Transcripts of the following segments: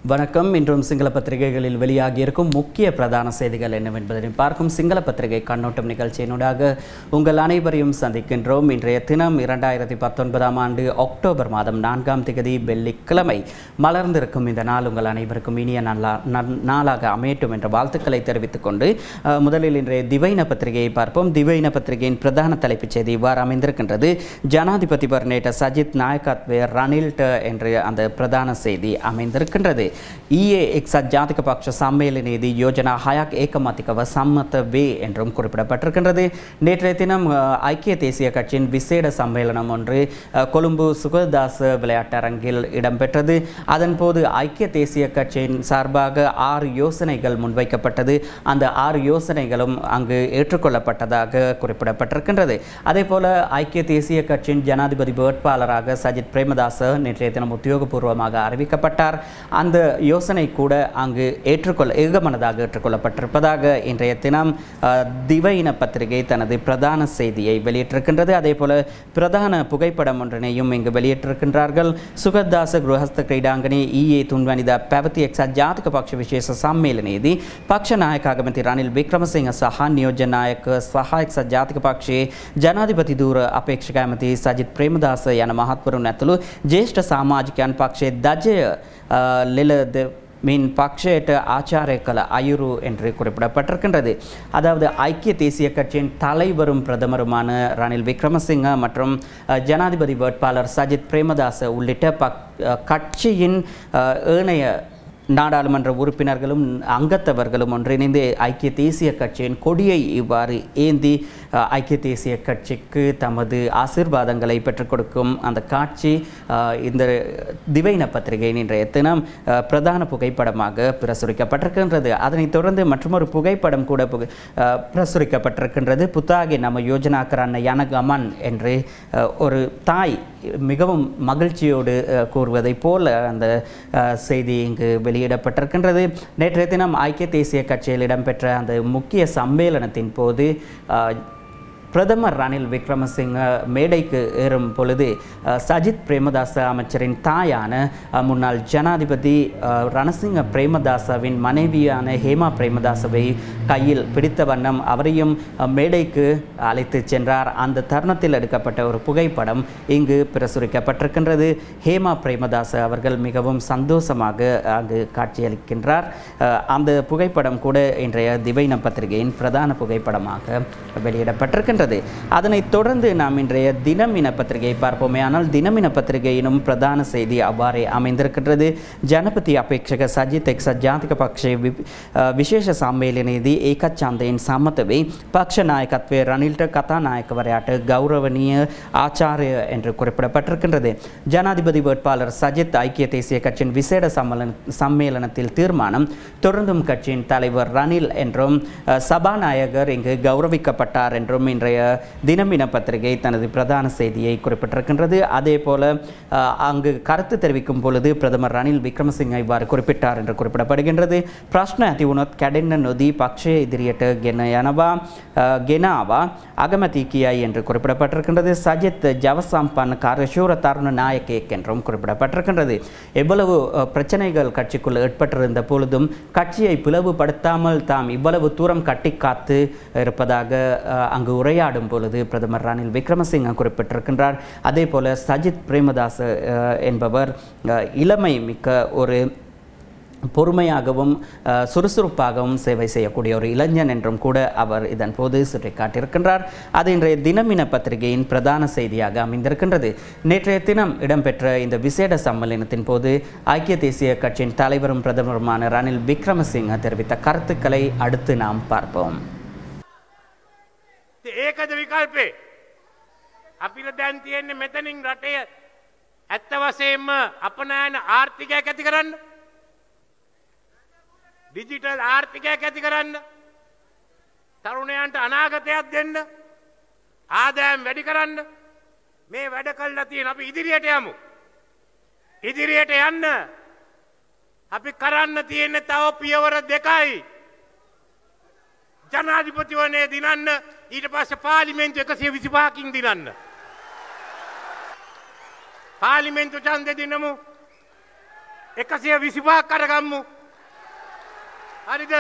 வணக்கம் இன்றும் சிங்கள பத்திரிகைகளில் வெளியாகியிருக்கும் முக்கிய பிரதான செய்திகள் என்னவென்பதனை பார்க்கும் சிங்கள பத்திரிகை கண்ணோட்டம் நிகழ்ச்சியினூடாக உங்கள் அனைவரையும் சந்திக்கின்றோம் இன்றைய தினம் இரண்டாயிரத்தி பத்தொன்பதாம் ஆண்டு அக்டோபர் மாதம் நான்காம் திகதி வெள்ளிக்கிழமை மலர்ந்திருக்கும் இந்த நாள் உங்கள் அனைவருக்கும் இனிய நாளா நன்- நாளாக அமையட்டும் என்ற வாழ்த்துக்களை தெரிவித்துக் கொண்டு அஹ், முதலில் இன்றைய திவைன பத்திரிகையை பார்ப்போம் திவைன பத்திரிகையின் பிரதான தலைப்புச் செய்தி இவ்வாறு அமைந்திருக்கின்றது ஜனாதிபதி பர்னேட்ட சஜித் நாயகத்வே ரணில்ட என்று அந்த பிரதான செய்தி அமைந்திருக்கின்றது ඊයේ එක්සත් ජාතික පක්ෂ සම්මේලනයේදී யோஜனா ஹயாக் ஏகமதிக்கவ சம்மத வே என்றும் குறிப்பிடப்பட்டிருக்கின்றது நேற்றைய தினம் அஹ், ஐக்கிய தேசிய கட்சியின் விசேட சம்மேளனம் ஒன்று அஹ், கொழும்பு சுகதாச விளையாட்டரங்கில் இடம்பெற்றது அதன்போது ஐக்கிய தேசிய கட்சியின் சார்பாக ஆறு யோசனைகள் முன்வைக்கப்பட்டது அந்த ஆறு யோசனைகளும் அங்கு ஏற்றுக்கொள்ளப்பட்டதாக குறிப்பிடப்பட்டிருக்கின்றது அதே போல ஐக்கிய தேசிய கட்சியின் ஜனாதிபதி வேட்பாளராக சஜித் பிரேமதாச நேற்றைய தினம் உத்தியோகபூர்வமாக அறிவிக்கப்பட்டார் அந்த யோசனை கூட அங்கு ஏற்றுக்கொள்ள ஏகமனதாக ஏற்றுக்கொள்ளப்பட்டிருப்பதாக இன்றைய தினம் அஹ், திவையின பத்திரிகை தனது பிரதான செய்தியை வெளியிட்டிருக்கின்றது அதே போல பிரதான புகைப்படம் ஒன்றினையும் இங்கு வெளியிட்டிருக்கின்றார்கள் சுகதாச ගෘහස්ත ක්‍රීඩාංගනයේ ඊයේ තුන්වැනිදා පැවති එක්සත් ජාතික පක්ෂ විශේෂ සම්මේලනයේදී පක්ෂ නායක අගමැති රනිල් වික්‍රමසිංහ සහ නියෝජ්‍ය නායක සහ එක්සත් ජාතික පක්ෂයේ ජනාධිපති ධූර අපේක්ෂක ඇමති සජිත් ප්‍රේමදාස යන මහත්වරුන් ඇතුළු ජ්‍යෙෂ්ඨ සාමාජිකයන් පක්ෂයේ දජය අ, ලෙලද மீன் பக்ஷேட்ட ஆச்சாரிய கல அயுரு என்று குறிப்பிடப்பட்டிருக்கின்றது அதாவது ஐக்கிய தேசிய கட்சியின் தலைவரும் பிரதமருமான ரணில் விக்ரமசிங்க மற்றும் அஹ், ஜனாதிபதி வேட்பாளர் சஜித் பிரேமதாச உள்ளிட்ட பக் அஹ், கட்சியின் அஹ், ஏனைய நாடாளுமன்ற உறுப்பினர்களும் அங்கத்தவர்களும் ஒன்றிணைந்து ஐக்கிய தேசிய கட்சியின் கொடியை இவ்வாறு ஏந்தி அஹ், ஐக்கிய தேசிய கட்சிக்கு தமது ஆசீர்வாதங்களை பெற்றுக் கொடுக்கும் அந்த காட்சி அஹ், இந்த திவைன பத்திரிகையின் இன்றைய தினம் அஹ், பிரதான புகைப்படமாக பிரசுரிக்கப்பட்டிருக்கின்றது அதனைத் தொடர்ந்து மற்றொரு புகைப்படம் கூட புகை- அஹ், பிரசுரிக்கப்பட்டிருக்கின்றது புத்தாகி நம்ம யோஜனாக்கரான யனகமன் என்று அஹ், ஒரு தாய் மிகவும் மகிழ்ச்சியோடு அஹ், கூறுவதைப் போல அந்த அஹ், செய்தி இங்கு வெளியிடப்பட்டிருக்கின்றது நேற்றைய தினம் ஐக்கிய தேசிய கட்சியில் இடம்பெற்ற அந்த முக்கிய சம்மேளனத்தின் போது அஹ், பிரதமர் ரணில் விக்ரமசிங்க மேடைக்கு ஏறும் பொழுது அஹ், சஜித் பிரேமதாச அமைச்சரின் தாயான அஹ், முன்னாள் ஜனாதிபதி அஹ், ரணசிங்க பிரேமதாசவின் மனைவியான ஹேமா பிரேமதாசவை கையில் பிடித்த வண்ணம் அவரையும் அஹ், மேடைக்கு அழைத்து சென்றார் அந்த தருணத்தில் எடுக்கப்பட்ட ஒரு புகைப்படம் இங்கு பிரசுரிக்கப்பட்டிருக்கின்றது ஹேமா பிரேமதாச அவர்கள் மிகவும் சந்தோஷமாக அங்கு காட்சியளிக்கின்றார் அஹ், அந்த புகைப்படம் கூட இன்றைய திவைன பத்திரிகையின் பிரதான புகைப்படமாக வெளியிடப்பட்டிருக்கின்றது அதனைத் தொடர்ந்து நாம் இன்றைய தினமின பத்திரிகையை பார்ப்போமே ஆனால் தினமின பத்திரிகையினும் பிரதான செய்தி அவ்வாறே அமைந்திருக்கின்றது ஜனபதி අපේක්ෂක සජිත් එක්සත් ජාතික පක්ෂයේ වි- අ, විශේෂ සම්මේලනයේදී ඒකත් ඡන්දයෙන් සම්මත වෙයි පක්ෂ நாயகத்வே ரணில்ட கதாநாயகவரையாட்ட கௌரவனீய ஆச்சாரிய என்று குறிப்பிடப்பட்டிருக்கின்றது ஜனாதிபதி வேட்பாளர் சஜித் ஐக்கிய தேசிய கட்சியின் விசேட சம்மேளன சம்மேளனத்தில் தீர்மானம் தொடர்ந்தும் கட்சியின் தலைவர் ரணில் என்றும் அ, சபாநாயகர் இங்கு கௌரவிக்கப்பட்டார் என்றும் இன்றைய தினமின பத்திரிகை தனது பிரதான செய்தியை குறிப்பிட்டிருக்கின்றது அதே போல அ, அங்கு கருத்து தெரிவிக்கும் பொழுது பிரதமர் ரணில் விக்ரமசிங்க இவ்வாறு குறிப்பிட்டார் என்று குறிப்பிடப்படுகின்றது பிரශ්න ඇති වුණොත් කැඩෙන්න නොදී පක්ෂය ඉදිරියට ගෙන යනවා අ, ගෙනාවා அகமதி கியாய் என்று குறிப்பிடப்பட்டிருக்கின்றது சஜித் ஜவசம்பன் காரஷூர தருண நாயகேக் என்றும் குறிப்பிடப்பட்டிருக்கின்றது எவ்வளவு அ, பிரச்சனைகள் கட்சிக்குள் ஏற்பட்டிருந்த பொழுதும் கட்சியை பிளவுபடுத்தாமல் தாம் இவ்வளவு தூரம் கட்டி காத்து இருப்பதாக அ, அங்கு உரையாடும் பொழுது பிரதமர் ரணில் விக்ரமசிங்க குறிப்பிட்டிருக்கின்றார் அதே போல சஜித் பிரேமதாச அ, என்பவர் அ, இளமை மிக்க ஒரு பொறுமையாகவும் அஹ், சுறுசுறுப்பாகவும் சேவை செய்யக்கூடிய ஒரு இளைஞன் என்றும் கூட அவர் இதன் போது சுட்டிக்காட்டியிருக்கின்றார் அது இன்றைய தினமின பத்திரிகையின் பிரதான செய்தியாக அமைந்திருக்கின்றது நேற்றைய தினம் இடம்பெற்ற இந்த விசேட சம்மேளனத்தின் போது ஐக்கிய தேசிய கட்சியின் தலைவரும் பிரதமருமான ரணில் விக்ரமசிங்க தெரிவித்த கருத்துக்களை அடுத்து நாம் பார்ப்போம் ඉතින් ඒකද විකල්පේ අපිට දැන් තියෙන්නේ මෙතනින් රටය ඇත්ත වශයෙන්ම අපනෑන ආර්ථිකයක් ඇති කරන්න ඩිජිටල් ආර්ථිකයක් ඇති කරන්න තරුණයන්ට අනාගතයක් දෙන්න ආදෑම් වැඩි කරන්න මේ වැඩ කල්ලා තියෙන අපි ඉදිරියට යමු ඉදිරියට යන්න අපි කරන්න තියෙන්නේ තව පියවර දෙකයි ජනාධිපතිවනේ දිනන්න ඊට පස්ස පාලිමෙන්තු එකසිය විසිපාකින් දිනන්න. පාලිමෙන්තු චන්ද දිනමු එකසිය විසිපාක් කරගම්මු හරිද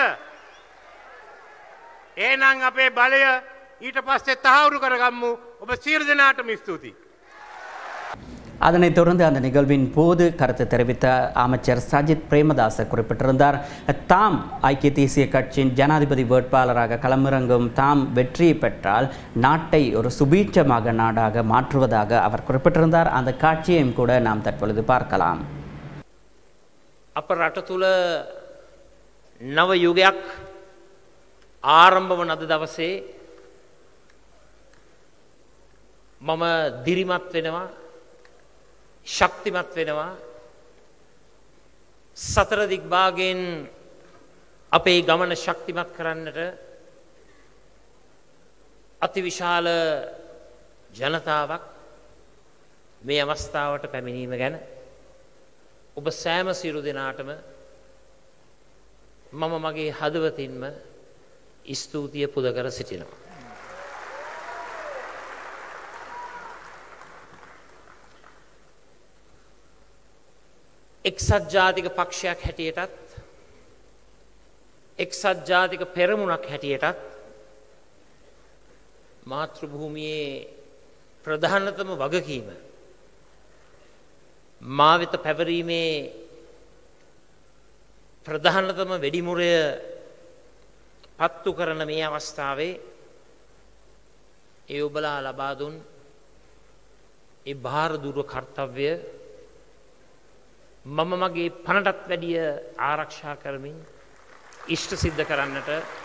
ඒනං අපේ බලය ඊට පස්සේ තහවුරු කරගම්මු ඔබ සීර දෙනාටම ස්තුතියි. அதனைத் தொடர்ந்து அந்த நிகழ்வின் போது கருத்து தெரிவித்த அமைச்சர் சஜித் பிரேமதாச குறிப்பிட்டிருந்தார் தாம் ஐக்கிய தேசிய கட்சியின் ஜனாதிபதி வேட்பாளராக களமிறங்கும் தாம் வெற்றி பெற்றால் நாட்டை ஒரு சுபீட்சமாக நாடாக மாற்றுவதாக அவர் குறிப்பிட்டிருந்தார் அந்த காட்சியையும் கூட நாம் தற்பொழுது பார்க்கலாம் අප රට තුළ නව යුගයක් ආරම්භ වන අද දවසේ මම දිරිමත් වෙනවා ශක්තිමත් වෙනවා සතර දික්භාගෙන් අපේ ගමන ශක්තිමත් කරන්නට අතිවිශාල ජනතාවක් මේ අවස්ථාවට පැමිණීම ගැන ඔබ සෑම සිරු දෙනාටම මම මගේ හදවතින්ම ස්තුතිය පුද කර සිටිනවා. එක්සත් ජාතික පක්ෂයක් හැටියටත් එක්සත් ජාතික පෙරමුණක් හැටියටත් මාතෘභූමියේ ප්‍රධානතම වගකීම මා වෙත පැවරීමේ ප්‍රධානතම වෙඩිමුරය පත්තු කරන මේ අවස්ථාවේ ඒ ඔබලා ලබා දුන් ඒ භාරදුර කර්තව්‍ය මම මගේ පණටත් වැඩිය ආරක්ෂා කරමින් ඉෂ්ට සිද්ධ කරන්නට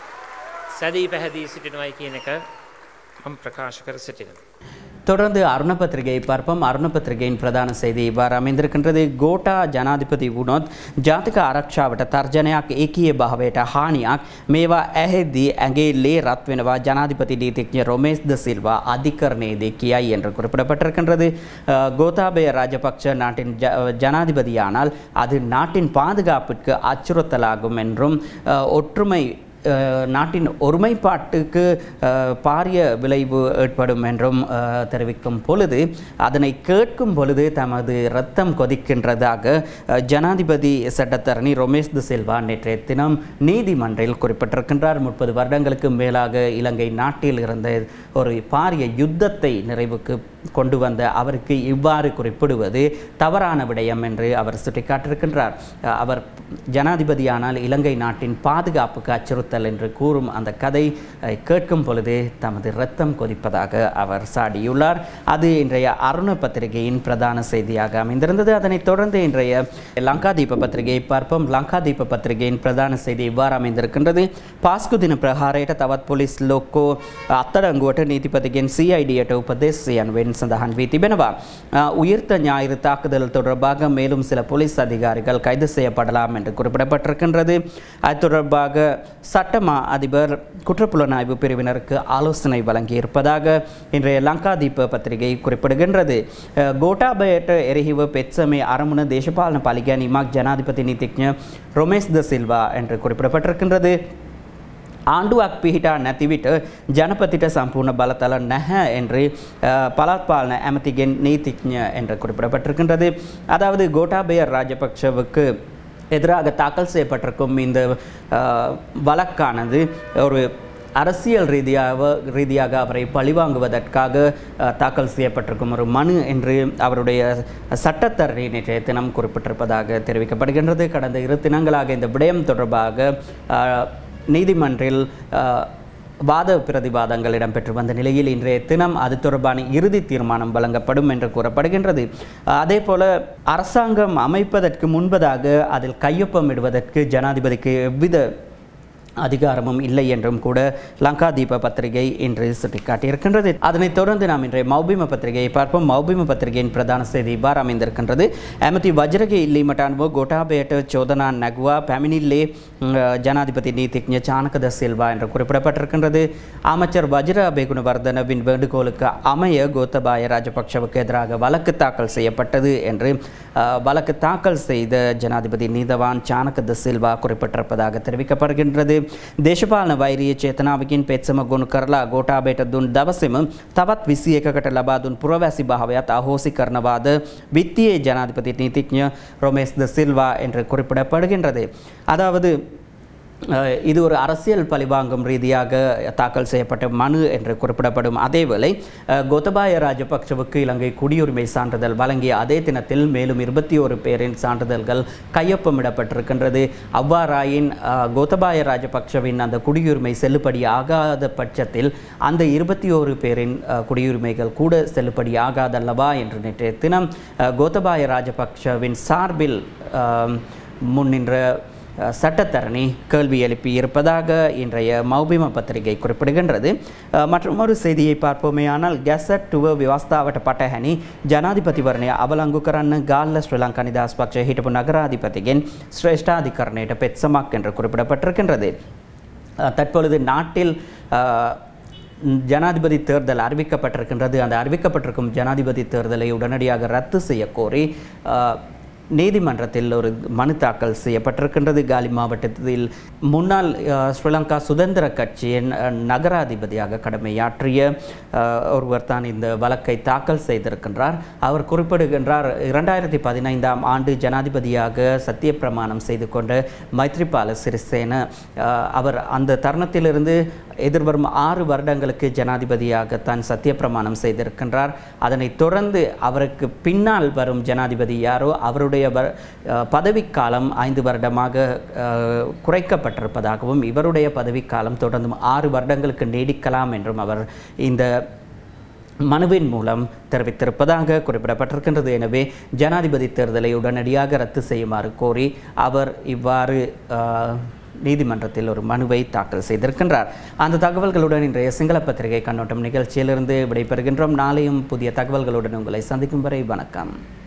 සැදී පැහැදී සිටිනවයි කියන එක මම ප්‍රකාශ කර සිටිනවා. தொடர்ந்து அருண பத்திரிகையை பார்ப்போம் அருண பத்திரிகையின் பிரதான செய்தி இவ்வாறு அமைந்திருக்கின்றது கோட்டா ජනාධිපති වුණොත් ජාතික ආරක්ෂාවට තර්ජනයක් ඒකීය භාවයට හානියක් මේවා ඇහෙද්දී ඇගේ லே ரத் වෙනවා ஜனாதிபதி நீதிඥ ரொமேஷ் த சில்வா அதிகரணேதி கியாய் என்று குறிப்பிடப்பட்டிருக்கின்றது அஹ், கோத்தாபய ராஜபக்ஷ நாட்டின் ஜ ஜனாதிபதியானால் அது நாட்டின் பாதுகாப்பிற்கு அச்சுறுத்தலாகும் என்றும் அஹ், ஒற்றுமை அஹ், நாட்டின் ஒருமைப்பாட்டுக்கு அஹ், பாரிய விளைவு ஏற்படும் என்றும் அஹ், தெரிவிக்கும் பொழுது அதனை கேட்கும் பொழுது தமது இரத்தம் கொதிக்கின்றதாக அஹ், ஜனாதிபதி சட்டத்தரணி ரொமேஷ் தி சில்வா நேற்றைய தினம் நீதிமன்றில் குறிப்பிட்டிருக்கின்றார் முப்பது வருடங்களுக்கு மேலாக இலங்கை நாட்டில் இருந்த ஒரு பாரிய யுத்தத்தை நிறைவுக்கு கொண்டு வந்த அவருக்கு இவ்வாறு குறிப்பிடுவது தவறான விடயம் என்று அவர் சுட்டிக்காட்டியிருக்கின்றார் அஹ், அவர் ஜனாதிபதியானால் இலங்கை நாட்டின் பாதுகாப்புக்கு அச்சுறுத்தல் என்று கூறும் அந்த கதை அஹ், கேட்கும் பொழுது தமது இரத்தம் கொதிப்பதாக அவர் சாடியுள்ளார் அது இன்றைய அருண பத்திரிகையின் பிரதான செய்தியாக அமைந்திருந்தது அதனைத் தொடர்ந்து இன்றைய லங்காதீப பத்திரிகையை பார்ப்போம் லங்காதீப பத்திரிகையின் பிரதான செய்தி இவ்வாறு அமைந்திருக்கின்றது පාස්කු දින ප්‍රහාරයට තවත් පොලිස් ලොක්කෝ අත්තරංගුවට නීතිපතිගෙන් CIDයට උපදෙස්යන් වෙන් සඳහන් වී තිබෙනවා. அஹ், உயிர்த்த ஞாயிறு தாக்குதல் தொடர்பாக மேலும் சில போலீஸ் அதிகாரிகள் கைது செய்யப்படலாம் என்று குறிப்பிடப்பட்டிருக்கின்றது அது தொடர்பாக சட்டமா அதிபர் குற்றப்புலனாய்வு பிரிவினருக்கு ஆலோசனை வழங்கியிருப்பதாக இன்றைய லங்காதீப பத்திரிகை குறிப்பிடுகின்றது அஹ், கோட்டாபයට එරෙහිව පෙත්සමේ අරමුණ දේශපාලන පලිගැනීමක් ජනාධිපති නීතිඥ ரொமேஷ் த சில்வா என்று குறிப்பிடப்பட்டிருக்கின்றது ආණ්ඩුවක් පිහිටා නැති විට ජනපතිට සම්පූර්ණ බලතල නැහැ என்று அஹ், பலாத்பாலன ඇමතිගෙන් நீதிඥ என்று குறிப்பிடப்பட்டிருக்கின்றது அதாவது கோட்டாபய ராஜபக்ஷவுக்கு எதிராக தாக்கல் செய்யப்பட்டிருக்கும் இந்த அஹ், வழக்கானது ஒரு அரசியல் ரீதியாக ரீதியாக அவரை பழிவாங்குவதற்காக அஹ், தாக்கல் செய்யப்பட்டிருக்கும் ஒரு மனு என்று அவருடைய சட்டத்தரணி நேற்றைய தினம் குறிப்பிட்டிருப்பதாக தெரிவிக்கப்படுகின்றது கடந்த இரு தினங்களாக இந்த விடயம் தொடர்பாக அஹ், நீதிமன்றில் அஹ், வாத பிரதிவாதங்கள் இடம்பெற்று வந்த நிலையில் இன்றைய தினம் அது தொடர்பான இறுதி தீர்மானம் வழங்கப்படும் என்று கூறப்படுகின்றது அதே போல அரசாங்கம் அமைப்பதற்கு முன்பதாக அதில் கையொப்பமிடுவதற்கு ஜனாதிபதிக்கு எவ்வித அதிகாரமும் இல்லை என்றும் கூட லங்காதீப பத்திரிகை இன்று சுட்டிக்காட்டியிருக்கின்றது அதனைத் தொடர்ந்து நாம் இன்றைய மௌபிம பத்திரிகையை பார்ப்போம் மௌபிம பத்திரிகையின் பிரதான செய்தி இவ்வாறு அமைந்திருக்கின்றது ඇමති වජරගේ ඉල්ලීමට අනුව ගොටාබයට චෝදනා නැගවා පැමිණිල්ලේ ம், ஜனாதிபதி நீதிඥ சானகத சில்வா என்று குறிப்பிடப்பட்டிருக்கின்றது அமைச்சர் வஜ்ர அபேகுணவர்தனவின் வேண்டுகோளுக்கு அமைய கோத்தபாய ராஜபக்ஷவுக்கு எதிராக வழக்கு தாக்கல் செய்யப்பட்டது என்று அஹ், வழக்கு தாக்கல் செய்த ஜனாதிபதி நீதவான் சானகத சில்வா குறிப்பிட்டிருப்பதாக தெரிவிக்கப்படுகின்றது දේශපාලන වෛරී චේතනාවකින් පෙත්සම ගොනු කරලා ගෝඨාභයට දුන් දවසේම තවත් 21කට ලබා දුන් පුරවැසි භාවයත් අහෝසි කරනවාද வித்திய ஜனாதிபதி நீதிඥ ரொமேஸ் த சில்வா என்று குறிப்பிடப்படுகின்றது அதாவது அஹ், இது ஒரு அரசியல் பழிவாங்கும் ரீதியாக தாக்கல் செய்யப்பட்ட மனு என்று குறிப்பிடப்படும் அதேவேளை அஹ், கோத்தபாய ராஜபக்சவுக்கு இலங்கை குடியுரிமை சான்றிதழ் வழங்கிய அதே தினத்தில் மேலும் இருபத்தி ஒரு பேரின் சான்றிதழ்கள் கையொப்பமிடப்பட்டிருக்கின்றது அவ்வாறாயின் அஹ், கோத்தபாய ராஜபக்சவின் அந்த குடியுரிமை செல்லுபடி ஆகாத பட்சத்தில் அந்த இருபத்தி ஒரு பேரின் அஹ், குடியுரிமைகள் கூட செல்லுபடி ஆகாதல்லவா என்று நேற்றைய தினம் அஹ், கோத்தபாய ராஜபக்சவின் சார்பில் அஹ், முன்னின்ற அஹ், சட்டத்தரணி கேள்வி எழுப்பி இருப்பதாக இன்றைய மௌபிம பத்திரிகை குறிப்பிடுகின்றது அஹ், மற்றும் ஒரு செய்தியை பார்ப்போமேயானால் கெசட் டுவ விவஸ்தாවට පටහැනි ජනාධිපතිවරණය අවලංගු කරන්න ගාල්ල ශ්‍රී ලංකා නිදහස් පක්ෂය හිටපු නගராதிபதியின் சிரேஷ்டாதிகரணையிட்ட பெட்சமாக் என்று குறிப்பிடப்பட்டிருக்கின்றது அஹ், தற்பொழுது நாட்டில் அஹ், ஜனாதிபதி தேர்தல் அறிவிக்கப்பட்டிருக்கின்றது அந்த அறிவிக்கப்பட்டிருக்கும் ஜனாதிபதி தேர்தலை உடனடியாக ரத்து செய்ய கோரி அஹ், நீதிமன்றத்தில் ஒரு மனு தாக்கல் செய்யப்பட்டிருக்கின்றது காலி மாவட்டத்தில் முன்னாள் அஹ், ஸ்ரீலங்கா சுதந்திர கட்சியின் அஹ், நகராதிபதியாக கடமையாற்றிய அஹ், ஒருவர் தான் இந்த வழக்கை தாக்கல் செய்திருக்கின்றார் அவர் குறிப்பிடுகின்றார் இரண்டாயிரத்தி பதினைந்தாம் ஆண்டு ஜனாதிபதியாக சத்தியப்பிரமாணம் செய்து கொண்ட மைத்ரிபால சிறிசேன அஹ், அவர் அந்த தருணத்திலிருந்து எதிர்வரும் ஆறு வருடங்களுக்கு ஜனாதிபதியாக தான் சத்தியப்பிரமாணம் செய்திருக்கின்றார் அதனைத் தொடர்ந்து அவருக்கு பின்னால் வரும் ஜனாதிபதி யாரோ அவருடைய வ- அஹ், பதவிக்காலம் ஐந்து வருடமாக அஹ், குறைக்கப்பட்டிருப்பதாகவும் இவருடைய பதவிக்காலம் தொடர்ந்தும் ஆறு வருடங்களுக்கு நீடிக்கலாம் என்றும் அவர் இந்த மனுவின் மூலம் தெரிவித்திருப்பதாக குறிப்பிடப்பட்டிருக்கின்றது எனவே ஜனாதிபதி தேர்தலை உடனடியாக ரத்து செய்யுமாறு கோரி அவர் இவ்வாறு அஹ், நீதிமன்றத்தில் ஒரு மனுவை தாக்கல் செய்திருக்கின்றார் அந்த தகவல்களுடன் இன்றைய சிங்கள பத்திரிகை கண்ணோட்டம் நிகழ்ச்சியிலிருந்து விடைபெறுகின்றோம் நாளையும் புதிய தகவல்களுடன் உங்களை சந்திக்கும் வரை வணக்கம்